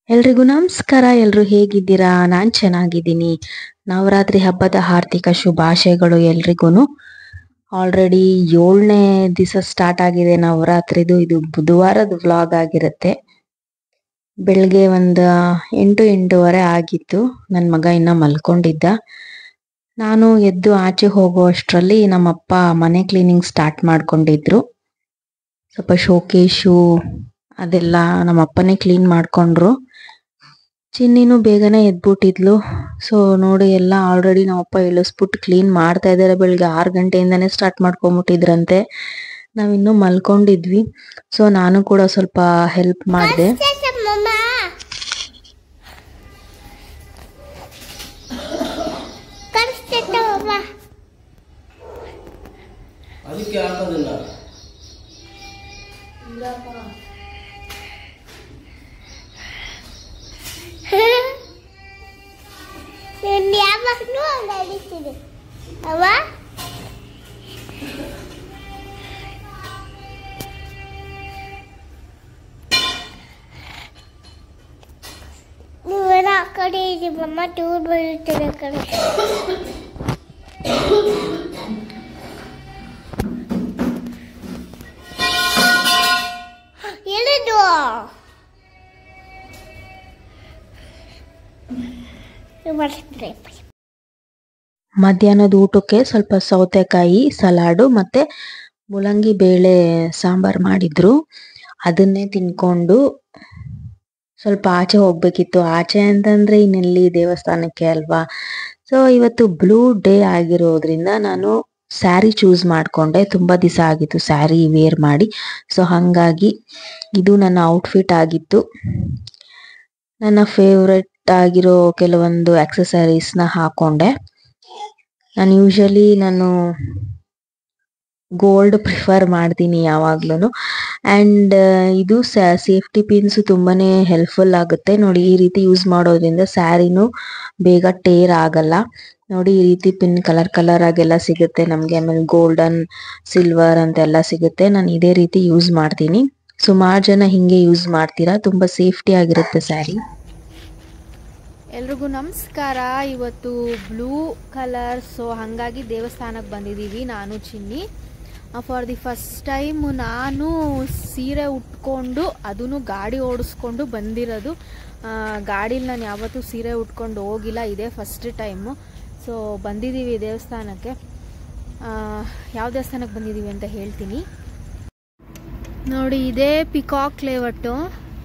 ಎಲ್ರಿಗೂ ನಮಸ್ಕಾರ ಎಲ್ರು ಹೇಗಿದ್ದೀರಾ ನಾನ್ ಚೆನ್ನಾಗಿದ್ದೀನಿ ನವರಾತ್ರಿ ಹಬ್ಬದ ಹಾರ್ದಿಕ ಶುಭಾಶಯಗಳು ಎಲ್ರಿಗೂನು ಆಲ್ರೆಡಿ ಏಳನೇ ದಿವಸ ಸ್ಟಾರ್ಟ್ ಆಗಿದೆ ನವರಾತ್ರಿದು ಇದು ಬುಧವಾರದ ವ್ಲಾಗ್ ಆಗಿರುತ್ತೆ ಬೆಳಗ್ಗೆ ಒಂದ್ ಎಂಟು ಎಂಟೂವರೆ ಆಗಿತ್ತು ನನ್ ಮಗ ಇನ್ನ ಮಲ್ಕೊಂಡಿದ್ದ ನಾನು ಎದ್ದು ಆಚೆ ಹೋಗೋ ಅಷ್ಟ್ರಲ್ಲಿ ನಮ್ಮಪ್ಪ ಮನೆ ಕ್ಲೀನಿಂಗ್ ಸ್ಟಾರ್ಟ್ ಮಾಡ್ಕೊಂಡಿದ್ರು ಸ್ವಲ್ಪ ಶೋಕೇಶು ಅದೆಲ್ಲ ನಮ್ಮಪ್ಪನೇ ಕ್ಲೀನ್ ಮಾಡ್ಕೊಂಡ್ರು ಚಿನ್ನಿನೂ ಬೇಗನೆ ಎದ್ಬಿಟ್ಟಿದ್ಲು ಸೊ ನೋಡಿ ಎಲ್ಲ ಆಲ್ರೆಡಿ ನಮ್ಮಪ್ಪ ಇಳಿಸ್ಬಿಟ್ಟು ಕ್ಲೀನ್ ಮಾಡ್ತಾ ಇದಾರೆ ಬೆಳಿಗ್ಗೆ ಆರು ಗಂಟೆಯಿಂದಾನೇ ಸ್ಟಾರ್ಟ್ ಮಾಡ್ಕೊಂಬಿಟ್ಟಿದ್ರಂತೆ ನಾವಿನ್ನೂ ಮಲ್ಕೊಂಡಿದ್ವಿ ಸೊ ನಾನು ಕೂಡ ಸ್ವಲ್ಪ ಹೆಲ್ಪ್ ಮಾಡಿದೆ ಅದಕ್ಕೆ ಹಾಕೋದಿಲ್ಲ ಯಾವಾಗಲೂ ಹಂಗೆ ಅನಿಸ್ತಿದೆ ಅವ ನೀವೆಲ್ಲ ಆ ಕಡೆ ಇದೆ ಮಮ್ಮ ಟೂರ್ ಬರುತ್ತದೆ ಆ ಕಡೆ ಎಲ್ಲಿದು ಮಾಡ್ತಾರೆ ಮಧ್ಯಾಹ್ನದ ಊಟಕ್ಕೆ ಸ್ವಲ್ಪ ಸೌತೆಕಾಯಿ ಸಲಾಡು ಮತ್ತೆ ಮುಲಂಗಿ ಬೇಳೆ ಸಾಂಬಾರ್ ಮಾಡಿದ್ರು ಅದನ್ನೇ ತಿನ್ಕೊಂಡು ಸ್ವಲ್ಪ ಆಚೆ ಹೋಗ್ಬೇಕಿತ್ತು ಆಚೆ ಅಂತಂದ್ರೆ ಇನ್ನೆಲ್ಲಿ ದೇವಸ್ಥಾನಕ್ಕೆ ಅಲ್ವಾ ಸೊ ಇವತ್ತು ಬ್ಲೂ ಡೇ ಆಗಿರೋದ್ರಿಂದ ನಾನು ಸ್ಯಾರಿ ಚೂಸ್ ಮಾಡ್ಕೊಂಡೆ ತುಂಬಾ ದಿವಸ ಆಗಿತ್ತು ಸ್ಯಾರಿ ವೇರ್ ಮಾಡಿ ಸೊ ಹಂಗಾಗಿ ಇದು ನನ್ನ ಔಟ್ಫಿಟ್ ಆಗಿತ್ತು ನನ್ನ ಫೇವ್ರೆಟ್ ಆಗಿರೋ ಕೆಲವೊಂದು accessories ನ ಹಾಕೊಂಡೆ ನಾನು ಯೂಶಲಿ ನಾನು ಗೋಲ್ಡ್ ಪ್ರಿಫರ್ ಮಾಡ್ತೀನಿ ಯಾವಾಗ್ಲೂ ಅಂಡ್ ಇದು ಸೇಫ್ಟಿ ಪಿನ್ಸ್ ತುಂಬಾನೇ ಹೆಲ್ಪ್ಫುಲ್ ಆಗುತ್ತೆ ನೋಡಿ ಈ ರೀತಿ ಯೂಸ್ ಮಾಡೋದ್ರಿಂದ ಸ್ಯಾರಿನೂ ಬೇಗ ಟೇರ್ ಆಗಲ್ಲ ನೋಡಿ ಈ ರೀತಿ ಪಿನ್ ಕಲರ್ ಕಲರ್ ಆಗೆಲ್ಲ ಸಿಗುತ್ತೆ ನಮ್ಗೆ ಆಮೇಲೆ ಗೋಲ್ಡನ್ ಸಿಲ್ವರ್ ಅಂತೆಲ್ಲ ಸಿಗುತ್ತೆ ನಾನು ಇದೇ ರೀತಿ ಯೂಸ್ ಮಾಡ್ತೀನಿ ಸುಮಾರು ಜನ ಹಿಂಗೆ ಯೂಸ್ ಮಾಡ್ತೀರಾ ತುಂಬಾ ಸೇಫ್ಟಿ ಆಗಿರುತ್ತೆ ಸ್ಯಾರಿ ಎಲ್ರಿಗೂ ನಮಸ್ಕಾರ ಇವತ್ತು ಬ್ಲೂ ಕಲರ್ ಸೊ ಹಾಗಾಗಿ ದೇವಸ್ಥಾನಕ್ಕೆ ಬಂದಿದ್ದೀವಿ ನಾನು ಚಿನ್ನಿ ಫಾರ್ ದಿ ಫಸ್ಟ್ ಟೈಮ್ ನಾನು ಸೀರೆ ಉಟ್ಕೊಂಡು ಅದನ್ನು ಗಾಡಿ ಓಡಿಸ್ಕೊಂಡು ಬಂದಿರೋದು ಗಾಡೀಲಿ ನಾನು ಯಾವತ್ತೂ ಸೀರೆ ಉಟ್ಕೊಂಡು ಹೋಗಿಲ್ಲ ಇದೇ ಫಸ್ಟ್ ಟೈಮು ಸೊ ಬಂದಿದ್ದೀವಿ ದೇವಸ್ಥಾನಕ್ಕೆ ಯಾವ ದೇವಸ್ಥಾನಕ್ಕೆ ಬಂದಿದ್ದೀವಿ ಅಂತ ಹೇಳ್ತೀನಿ ನೋಡಿ ಇದೇ ಪಿಕಾಕ್ ಲೇವಟ್ಟು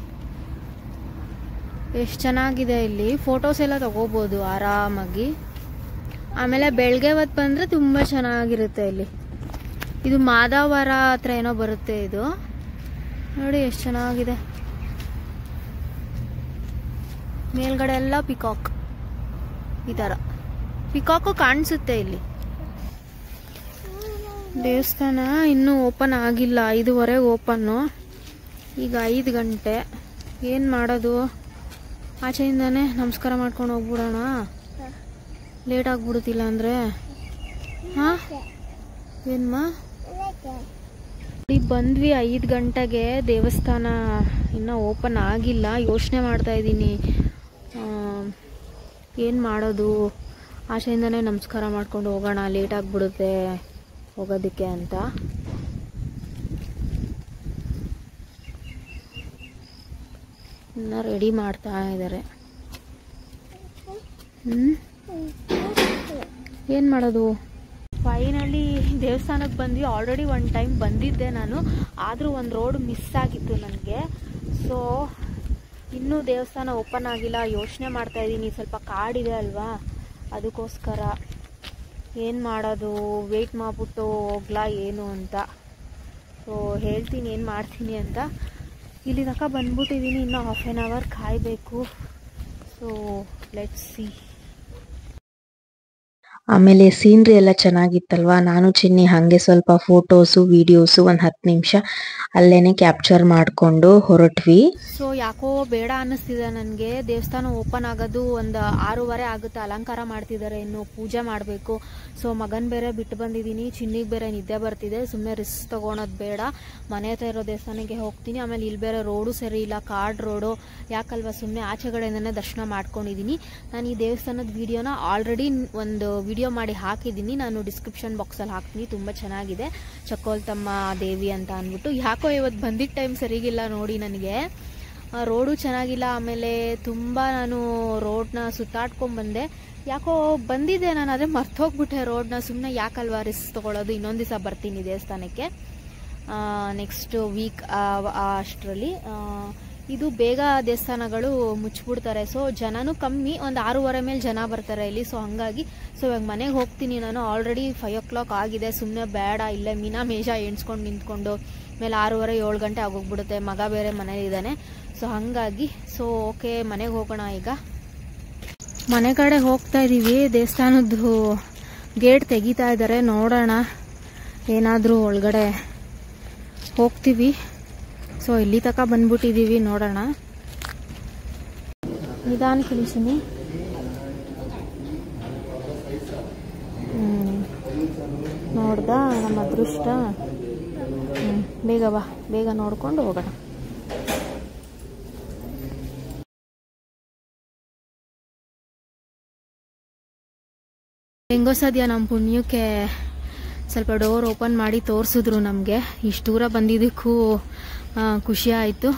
ಎಷ್ಟು ಚೆನ್ನಾಗಿದೆ ಇಲ್ಲಿ ಫೋಟೋಸ್ ಎಲ್ಲ ತಗೋಬೋದು ಆರಾಮಾಗಿ ಆಮೇಲೆ ಬೆಳಗ್ಗೆ ಹೊತ್ತು ಬಂದರೆ ತುಂಬ ಚೆನ್ನಾಗಿರುತ್ತೆ ಇಲ್ಲಿ ಇದು ಮಾದಾವರ ಹತ್ರ ಏನೋ ಬರುತ್ತೆ ಇದು ನೋಡಿ ಎಷ್ಟು ಚೆನ್ನಾಗಿದೆ ಮೇಲ್ಗಡೆ ಎಲ್ಲ ಪಿಕಾಕ್ ಈ ಥರ ಪಿಕಾಕು ಕಾಣಿಸುತ್ತೆ ಇಲ್ಲಿ ದೇವಸ್ಥಾನ ಇನ್ನೂ ಓಪನ್ ಆಗಿಲ್ಲ ಐದುವರೆಗೆ ಓಪನ್ನು ಈಗ ಐದು ಗಂಟೆ ಏನು ಮಾಡೋದು ಆಚೆಯಿಂದಾನೆ ನಮಸ್ಕಾರ ಮಾಡ್ಕೊಂಡು ಹೋಗ್ಬಿಡೋಣ ಲೇಟ್ ಆಗ್ಬಿಡುತ್ತಿಲ್ಲ ಅಂದರೆ ಹಾಂ ಏನ್ಮ ಈಗ ಬಂದ್ವಿ ಐದು ಗಂಟೆಗೆ ದೇವಸ್ಥಾನ ಇನ್ನೂ ಓಪನ್ ಆಗಿಲ್ಲ ಯೋಚನೆ ಮಾಡ್ತಾ ಇದ್ದೀನಿ ಏನು ಮಾಡೋದು ಆಚೆಯಿಂದನೇ ನಮಸ್ಕಾರ ಮಾಡ್ಕೊಂಡು ಹೋಗೋಣ ಲೇಟ್ ಆಗಿಬಿಡುತ್ತೆ ಹೋಗೋದಕ್ಕೆ ಅಂತ ಇನ್ನು ರೆಡಿ ಮಾಡ್ತಾ ಇದ್ದಾರೆ ಹ್ಞೂ ಏನು ಮಾಡೋದು ಫೈನಲಿ ದೇವಸ್ಥಾನಕ್ಕೆ ಬಂದ್ವಿ ಆಲ್ರೆಡಿ ಒನ್ ಟೈಮ್ ಬಂದಿದ್ದೆ ನಾನು ಆದರೂ ಒಂದು ರೋಡ್ ಮಿಸ್ ಆಗಿತ್ತು ನನಗೆ ಸೊ ಇನ್ನೂ ದೇವಸ್ಥಾನ ಓಪನ್ ಆಗಿಲ್ಲ ಯೋಚನೆ ಮಾಡ್ತಾ ಇದ್ದೀನಿ ಸ್ವಲ್ಪ ಕಾಡಿದೆ ಅಲ್ವಾ ಅದಕ್ಕೋಸ್ಕರ ಏನು ಮಾಡೋದು ವೆಯ್ಟ್ ಮಾಡಿಬಿಟ್ಟು ಹೋಗ್ಲಾ ಏನು ಅಂತ ಸೊ ಹೇಳ್ತೀನಿ ಏನು ಮಾಡ್ತೀನಿ ಅಂತ ಇಲ್ಲಿ ತನಕ ಬಂದ್ಬಿಟ್ಟಿದ್ದೀನಿ ಇನ್ನೂ ಹಾಫ್ ಆನ್ ಅವರ್ ಕಾಯಬೇಕು ಸೊ ಲೆಟ್ಸ್ ಸಿ ಆಮೇಲೆ ಸೀನ್ರಿ ಎಲ್ಲ ಚೆನ್ನಾಗಿತ್ತಲ್ವಾ ನಾನು ಚಿನ್ನಿ ಹಾಗೆ ಸ್ವಲ್ಪ ಫೋಟೋಸು ವಿಡಿಯೋಸು ಒಂದು ಹತ್ತು ನಿಮಿಷ ಅಲ್ಲೇನೆ ಕ್ಯಾಪ್ಚರ್ ಮಾಡಿಕೊಂಡು ಹೊರಟ್ವಿ ಸೊ ಯಾಕೋ ಬೇಡ ಅನ್ನಿಸ್ತಿದೆ ನನಗೆ ದೇವಸ್ಥಾನ ಓಪನ್ ಆಗೋದು ಒಂದು ಆರೂವರೆ ಆಗುತ್ತೆ ಅಲಂಕಾರ ಮಾಡ್ತಿದ್ದಾರೆ ಇನ್ನು ಪೂಜೆ ಮಾಡಬೇಕು ಸೊ ಮಗನ್ ಬೇರೆ ಬಿಟ್ಟು ಬಂದಿದ್ದೀನಿ ಚಿನ್ನಿಗೆ ಬೇರೆ ನಿದ್ದೆ ಬರ್ತಿದೆ ಸುಮ್ಮನೆ ರಿಸ್ಕ್ ತಗೊಳೋದು ಬೇಡ ಮನೆ ಹತ್ರ ಇರೋ ದೇವಸ್ಥಾನಕ್ಕೆ ಹೋಗ್ತೀನಿ ಆಮೇಲೆ ಇಲ್ಲಿ ಬೇರೆ ರೋಡು ಸರಿ ಇಲ್ಲ ಕಾರ್ಡ್ ರೋಡು ಯಾಕಲ್ವಾ ಸುಮ್ಮನೆ ಆಚೆಗಡೆಯಿಂದನೇ ದರ್ಶನ ಮಾಡ್ಕೊಂಡಿದ್ದೀನಿ ನಾನು ಈ ದೇವಸ್ಥಾನದ ವಿಡಿಯೋನ ಆಲ್ರೆಡಿ ಒಂದು ವಿಡಿಯೋ ಮಾಡಿ ಹಾಕಿದ್ದೀನಿ ನಾನು ಡಿಸ್ಕ್ರಿಪ್ಷನ್ ಬಾಕ್ಸಲ್ಲಿ ಹಾಕ್ತೀನಿ ತುಂಬ ಚೆನ್ನಾಗಿದೆ ಚಕ್ಕೋಲ್ತಮ್ಮ ದೇವಿ ಅಂತ ಅಂದ್ಬಿಟ್ಟು ಯಾಕೋ ಇವತ್ತು ಬಂದಿದ್ದ ಟೈಮ್ ಸರಿಗಿಲ್ಲ ನೋಡಿ ನನಗೆ ಆ, ರೋಡು ಚೆನ್ನಾಗಿಲ್ಲ ಆಮೇಲೆ ತುಂಬ ನಾನು ರೋಡ್ನ ಸುತ್ತಾಡ್ಕೊಂಡ್ಬಂದೆ ಯಾಕೋ ಬಂದಿದ್ದೆ ನಾನು ಅದೇ ಮರ್ತೋಗ್ಬಿಟ್ಟೆ ರೋಡ್ನ ಸುಮ್ಮನೆ ಯಾಕಲ್ವಾ ರಿಸ್ಕ್ ತೊಗೊಳೋದು ಇನ್ನೊಂದು ದಿವಸ ಬರ್ತೀನಿ ದೇವಸ್ಥಾನಕ್ಕೆ ನೆಕ್ಸ್ಟ್ ವೀಕ್ ಅಷ್ಟರಲ್ಲಿ ಇದು ಬೇಗ ದೇವಸ್ಥಾನಗಳು ಮುಚ್ಚಿಬಿಡ್ತಾರೆ ಸೊ ಜನನೂ ಕಮ್ಮಿ ಒಂದು ಆರೂವರೆ ಮೇಲೆ ಜನ ಬರ್ತಾರೆ ಇಲ್ಲಿ ಸೊ ಹಂಗಾಗಿ ಸೊ ಇವಾಗ ಮನೆಗೆ ಹೋಗ್ತೀನಿ ನಾನು ಆಲ್ರೆಡಿ ಫೈವ್ ಓ ಕ್ಲಾಕ್ ಆಗಿದೆ ಸುಮ್ಮನೆ ಬೇಡ ಇಲ್ಲೇ ಮೀನಾ ಮೇಷ ಎಣ್ಸ್ಕೊಂಡು ನಿಂತ್ಕೊಂಡು ಮೇಲೆ ಆರೂವರೆ ಏಳು ಗಂಟೆ ಆಗೋಗ್ಬಿಡುತ್ತೆ ಮಗ ಬೇರೆ ಮನೇಲಿದ್ದಾನೆ ಸೊ ಹಾಗಾಗಿ ಸೊ ಓಕೆ ಮನೆಗೆ ಹೋಗೋಣ ಈಗ ಮನೆ ಕಡೆ ಹೋಗ್ತಾ ಇದ್ದೀವಿ ದೇವಸ್ಥಾನದ್ದು ಗೇಟ್ ತೆಗಿತಾ ಇದ್ದಾರೆ ನೋಡೋಣ ಏನಾದರೂ ಒಳಗಡೆ ಹೋಗ್ತೀವಿ ಸೊ ಇಲ್ಲಿ ತನಕ ಬಂದ್ಬಿಟ್ಟಿದ್ದೀವಿ ನೋಡೋಣ ನಿಧಾನ ಕಳಿಸಿನಿ ನೋಡ್ದ ನಮ್ಮ ಅದೃಷ್ಟ ಹ್ಮ್, ಬೇಗ ಬಾ ಬೇಗ ನೋಡ್ಕೊಂಡು ಹೋಗೋಣ ಹೆಂಗೋ ಸದ್ಯ ನಮ್ಮ ಪುಣ್ಯಕ್ಕೆ ಸ್ವಲ್ಪ ಡೋರ್ ಓಪನ್ ಮಾಡಿ ತೋರಿಸಿದ್ರು ನಮಗೆ ಇಷ್ಟು ದೂರ ಬಂದಿದ್ದಕ್ಕೂ ಆ, ಖುಷಿ ಆಯಿತು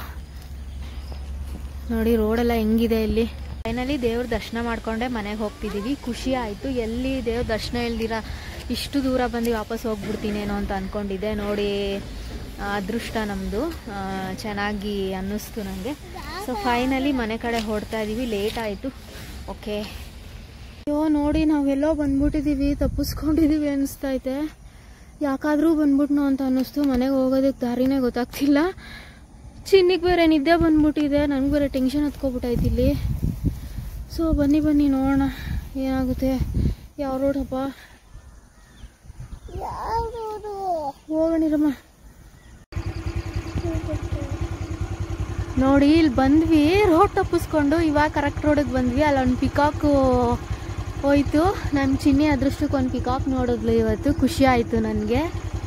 ನೋಡಿ ರೋಡೆಲ್ಲ ಹೆಂಗಿದೆ ಇಲ್ಲಿ ಫೈನಲಿ ದೇವ್ರ ದರ್ಶನ ಮಾಡ್ಕೊಂಡೆ ಮನೆಗೆ ಹೋಗ್ತಿದ್ದೀವಿ ಖುಷಿ ಆಯಿತು ಎಲ್ಲಿ ದೇವ್ರ ದರ್ಶನ ಇಲ್ದಿರ ಇಷ್ಟು ದೂರ ಬಂದು ವಾಪಸ್ ಹೋಗ್ಬಿಡ್ತೀನೇನೋ ಅಂತ ಅಂದ್ಕೊಂಡಿದ್ದೆ ನೋಡಿ ಆ, ಅದೃಷ್ಟ ನಮ್ಮದು ಚೆನ್ನಾಗಿ ಅನ್ನಿಸ್ತು ನನಗೆ ಸೊ ಫೈನಲಿ ಮನೆ ಕಡೆ ಹೊಡ್ತಾ ಇದ್ದೀವಿ ಲೇಟ್ ಆಯಿತು ಓಕೆ ಅಯ್ಯೋ ನೋಡಿ ನಾವೆಲ್ಲೋ ಬಂದ್ಬಿಟ್ಟಿದ್ದೀವಿ ತಪ್ಪಿಸ್ಕೊಂಡಿದ್ದೀವಿ ಅನಿಸ್ತೈತೆ ಯಾಕಾದರೂ ಬಂದ್ಬಿಟ್ನೋ ಅಂತ ಅನ್ನಿಸ್ತು ಮನೆಗೆ ಹೋಗೋದಕ್ಕೆ ದಾರಿನೇ ಗೊತ್ತಾಗ್ತಿಲ್ಲ ಚಿನ್ನಿಗೆ ಬೇರೆ ನಿದ್ದೆ ಬಂದ್ಬಿಟ್ಟಿದೆ ನನಗೆ ಬೇರೆ ಟೆನ್ಷನ್ ಹತ್ಕೊಬಿಟ್ಟೈತಿ ಇಲ್ಲಿ ಸೊ ಬನ್ನಿ ಬನ್ನಿ ನೋಡೋಣ ಏನಾಗುತ್ತೆ ಯಾವ ರೋಡಪ್ಪ ಯಾವುದು ಹೋಗೋಣಿರಮ್ಮ ನೋಡಿ ಇಲ್ಲಿ ಬಂದ್ವಿ ರೋಡ್ ತಪ್ಪಿಸ್ಕೊಂಡು ಇವಾಗ ಕರೆಕ್ಟ್ ರೋಡಿಗೆ ಬಂದ್ವಿ ಅಲ್ಲೊಂದು ಪಿಕಾಕು ಹೋಯ್ತು ನಮ್ಮ ಚಿನ್ನಿ ಅದೃಷ್ಟಕ್ಕೆ ಒಂದು ಪಿಕಾಕ್ ನೋಡಿದ್ಲು ಇವತ್ತು ಖುಷಿ ಆಯಿತು ನನಗೆ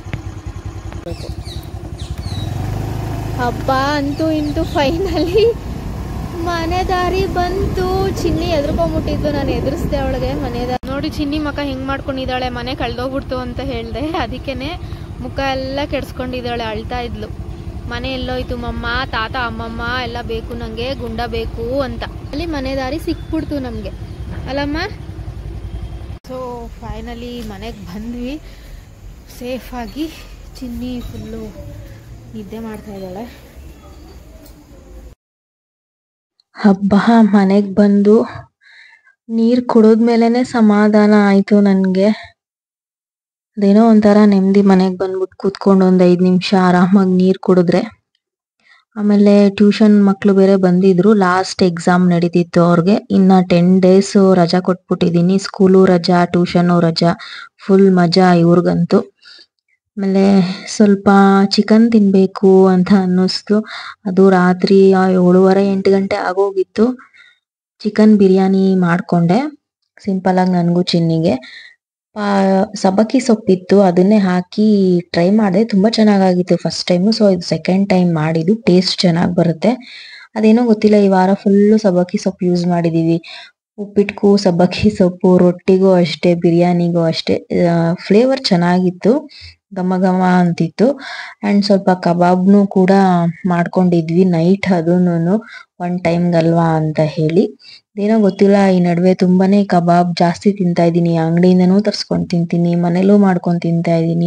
ಹಬ್ಬ ಅಂತೂ ಇಂತೂ ಫೈನಲಿ ಮನೆ ದಾರಿ ಬಂತು ಚಿನ್ನಿ ಎದ್ರುಕೊಂಡ್ಬಿಟ್ಟಿದ್ದು ನಾನು ಎದುರಿಸ್ದೆ ಅವಳಿಗೆ ಮನೆ ದಾರಿ ನೋಡಿ ಚಿನ್ನಿ ಮಕ ಹೆಂಗ್ ಮಾಡ್ಕೊಂಡಿದ್ದಾಳೆ ಮನೆ ಕಳ್ದೋಗ್ಬಿಡ್ತು ಅಂತ ಹೇಳ್ದೆ ಅದಕ್ಕೇನೆ ಮುಖ ಎಲ್ಲ ಕೆಡ್ಸ್ಕೊಂಡಿದ್ದಾಳೆ ಅಳ್ತಾ ಇದ್ಲು ಮನೆ ಎಲ್ಲೋಯ್ತು ಮಮ್ಮ ತಾತ ಅಮ್ಮಮ್ಮ ಎಲ್ಲ ಬೇಕು ನಂಗೆ ಗುಂಡ ಬೇಕು ಅಂತ ಅಲ್ಲಿ ಮನೆ ದಾರಿ ಸಿಕ್ಬಿಡ್ತು ನಮಗೆ ಅಲ್ಲಮ್ಮ ಸೊ ಫೈನಲಿ ಮನೆಗೆ ಬಂದ್ವಿ ಸೇಫಾಗಿ ಚಿನ್ನಿ ಫುಲ್ಲು ನಿದ್ದೆ ಮಾಡ್ತಾ ಇದ್ದಾಳೆ ಹಬ್ಬ ಮನೆಗ್ ಬಂದು ನೀರ್ ಕುಡಿದ್ಮೇಲೆನೆ ಸಮಾಧಾನ ಆಯ್ತು ನನ್ಗೆ ಅದೇನೋ ಒಂಥರ ನೆಮ್ಮದಿ ಮನೆಗ್ ಬಂದ್ಬಿಟ್ಟು ಕೂತ್ಕೊಂಡು ಒಂದ್ ಐದ್ ನಿಮಿಷ ಆರಾಮಾಗಿ ನೀರ್ ಕುಡಿದ್ರೆ ಆಮೇಲೆ ಟ್ಯೂಷನ್ ಮಕ್ಳು ಬೇರೆ ಬಂದಿದ್ರು ಲಾಸ್ಟ್ ಎಕ್ಸಾಮ್ ನಡೀತಿತ್ತು ಅವ್ರಿಗೆ ಇನ್ನ ಟೆನ್ ಡೇಸ್ ರಜಾ ಕೊಟ್ಬಿಟ್ಟಿದೀನಿ ಸ್ಕೂಲು ರಜಾ ಟ್ಯೂಷನು ರಜಾ ಫುಲ್ ಮಜಾ ಇವ್ರಿಗಂತೂ ಆಮೇಲೆ ಸ್ವಲ್ಪ ಚಿಕನ್ ತಿನ್ಬೇಕು ಅಂತ ಅನ್ನಿಸ್ತು ಅದು ರಾತ್ರಿ ಆ ಏಳುವರೆ ಎಂಟು ಗಂಟೆ ಆಗೋಗಿತ್ತು ಚಿಕನ್ ಬಿರಿಯಾನಿ ಮಾಡ್ಕೊಂಡೆ ಸಿಂಪಲ್ ಆಗಿ ನನಗೂ ಚಿನ್ನಿಗೆ ಆ, ಸಬ್ಬಕ್ಕಿ ಸೊಪ್ಪಿತ್ತು ಅದನ್ನೇ ಹಾಕಿ ಟ್ರೈ ಮಾಡಿದೆ ತುಂಬಾ ಚೆನ್ನಾಗಾಗಿತ್ತು ಫಸ್ಟ್ ಟೈಮು ಸೊ ಇದು ಸೆಕೆಂಡ್ ಟೈಮ್ ಮಾಡಿದ್ದು ಟೇಸ್ಟ್ ಚೆನ್ನಾಗಿ ಬರುತ್ತೆ ಅದೇನೋ ಗೊತ್ತಿಲ್ಲ ಈ ವಾರ ಫುಲ್ಲು ಸಬ್ಬಕ್ಕಿ ಸೊಪ್ಪು ಯೂಸ್ ಮಾಡಿದೀವಿ ಉಪ್ಪಿಟ್ಗೂ ಸಬ್ಬಕ್ಕಿ ಸೊಪ್ಪು ರೊಟ್ಟಿಗೂ ಅಷ್ಟೇ ಬಿರಿಯಾನಿಗೂ ಅಷ್ಟೇ ಫ್ಲೇವರ್ ಚೆನ್ನಾಗಿತ್ತು ಘಮ ಘಮ ಅಂತಿತ್ತು ಅಂಡ್ ಸ್ವಲ್ಪ ಕಬಾಬ್ನು ಕೂಡ ಮಾಡ್ಕೊಂಡಿದ್ವಿ ನೈಟ್ ಅದೂನು ಒನ್ ಟೈಮ್ಗಲ್ವಾ ಅಂತ ಹೇಳಿ ಏನೋ ಗೊತ್ತಿಲ್ಲ ಈ ನಡುವೆ ತುಂಬಾನೇ ಕಬಾಬ್ ಜಾಸ್ತಿ ತಿಂತಾ ಇದ್ದೀನಿ ಅಂಗಡಿಯಿಂದನೂ ತರ್ಸ್ಕೊಂಡ್ ತಿಂತೀನಿ ಮನೇಲೂ ಮಾಡ್ಕೊಂಡ್ ತಿಂತಾ ಇದ್ದೀನಿ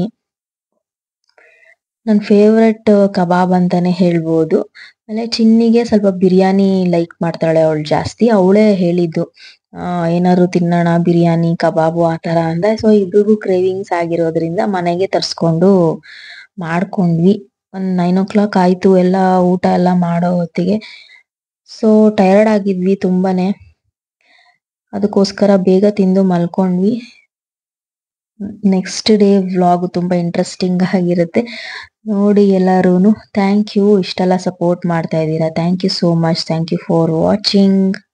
ನನ್ ಫೇವ್ರೆಟ್ ಕಬಾಬ್ ಅಂತಾನೆ ಹೇಳ್ಬೋದು ಆಮೇಲೆ ಚಿನ್ನಿಗೆ ಸ್ವಲ್ಪ ಬಿರಿಯಾನಿ ಲೈಕ್ ಮಾಡ್ತಾಳೆ ಅವಳು ಜಾಸ್ತಿ ಅವಳೇ ಹೇಳಿದ್ದು ಆ, ಏನಾದ್ರು ತಿನ್ನೋಣ ಬಿರಿಯಾನಿ ಕಬಾಬು ಆ ತರ ಅಂದ ಸೊ ಇಬ್ರಿಗೂ ಕ್ರೇವಿಂಗ್ಸ್ ಆಗಿರೋದ್ರಿಂದ ಮನೆಗೆ ತರ್ಸ್ಕೊಂಡು ಮಾಡ್ಕೊಂಡ್ವಿ ಒಂದ್ ನೈನ್ ಓ ಕ್ಲಾಕ್ ಆಯ್ತು ಎಲ್ಲ ಊಟ ಎಲ್ಲ ಮಾಡೋ ಹೊತ್ತಿಗೆ ಸೊ ಟಯರ್ಡ್ ಆಗಿದ್ವಿ ತುಂಬಾನೇ ಅದಕ್ಕೋಸ್ಕರ ಬೇಗ ತಿಂದು ಮಲ್ಕೊಂಡ್ವಿ ನೆಕ್ಸ್ಟ್ ಡೇ ವ್ಲಾಗ್ ತುಂಬಾ ಇಂಟ್ರೆಸ್ಟಿಂಗ್ ಆಗಿರುತ್ತೆ ನೋಡಿ ಎಲ್ಲಾರೂನು ಥ್ಯಾಂಕ್ ಯು ಇಷ್ಟೆಲ್ಲ ಸಪೋರ್ಟ್ ಮಾಡ್ತಾ ಇದ್ದೀರಾ thank you so much thank you for watching